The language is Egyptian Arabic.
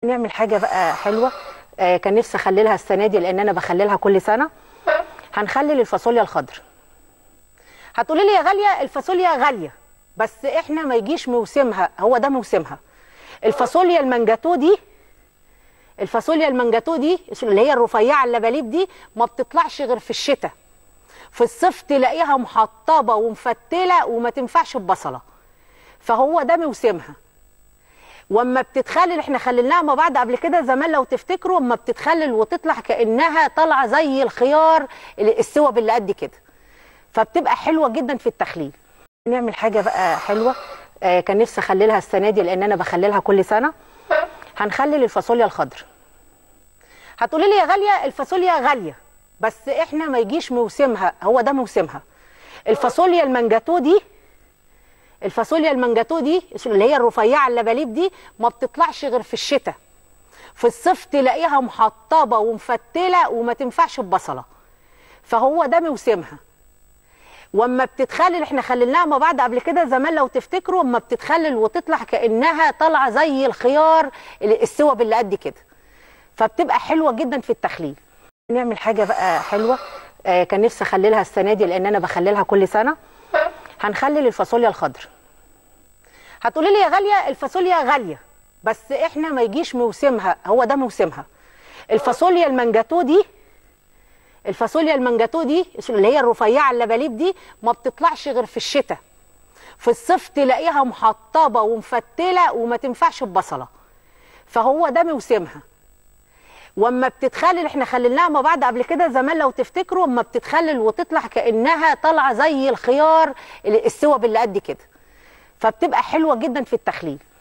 نعمل حاجه بقى حلوه آه كان نفسي اخللها السنه دي لان انا بخللها كل سنه هنخلل الفاصوليا الخضر هتقولي لي يا غاليه الفاصوليا غاليه بس احنا ما يجيش موسمها هو ده موسمها الفاصوليا المنجاتو دي الفاصوليا المنجاتو دي اللي هي الرفيعه اللباليب دي ما بتطلعش غير في الشتاء في الصيف تلاقيها محطبه ومفتله وما تنفعش ببصله فهو ده موسمها واما بتتخلل احنا خللناها مع بعض قبل كده زمان لو تفتكروا اما بتتخلل وتطلع كانها طالعه زي الخيار السوب اللي قد كده فبتبقى حلوه جدا في التخليل نعمل حاجه بقى حلوه آه كان نفسي اخللها السنه دي لان انا بخللها كل سنه هنخلل الفاصوليا الخضر هتقولي لي يا غاليه الفاصوليا غاليه بس احنا ما يجيش موسمها هو ده موسمها الفاصوليا المنجاتو دي الفاصوليا المنجاتو دي اللي هي الرفيعه اللباليب دي ما بتطلعش غير في الشتاء في الصيف تلاقيها محطبه ومفتله وما تنفعش ببصله فهو ده موسمها واما بتتخلل احنا خللناها مع بعض قبل كده زمان لو تفتكروا اما بتتخلل وتطلع كانها طالعه زي الخيار السوب اللي قد كده فبتبقى حلوه جدا في التخليل نعمل حاجه بقى حلوه آه كان نفسي اخللها السنه دي لان انا بخللها كل سنه هنخلل الفاصوليا الخضر هتقولي لي يا غاليه الفاصوليا غاليه بس احنا ما يجيش موسمها هو ده موسمها الفاصوليا المنجاتو دي الفاصوليا المنجاتو دي اللي هي الرفيعه اللباليب دي ما بتطلعش غير في الشتاء في الصيف تلاقيها محطبه ومفتله وما تنفعش ببصله فهو ده موسمها واما بتتخلل احنا خللناها مع بعض قبل كده زمان لو تفتكروا اما بتتخلل وتطلع كانها طالعه زي الخيار السوب اللي قد كده فبتبقى حلوه جدا في التخليل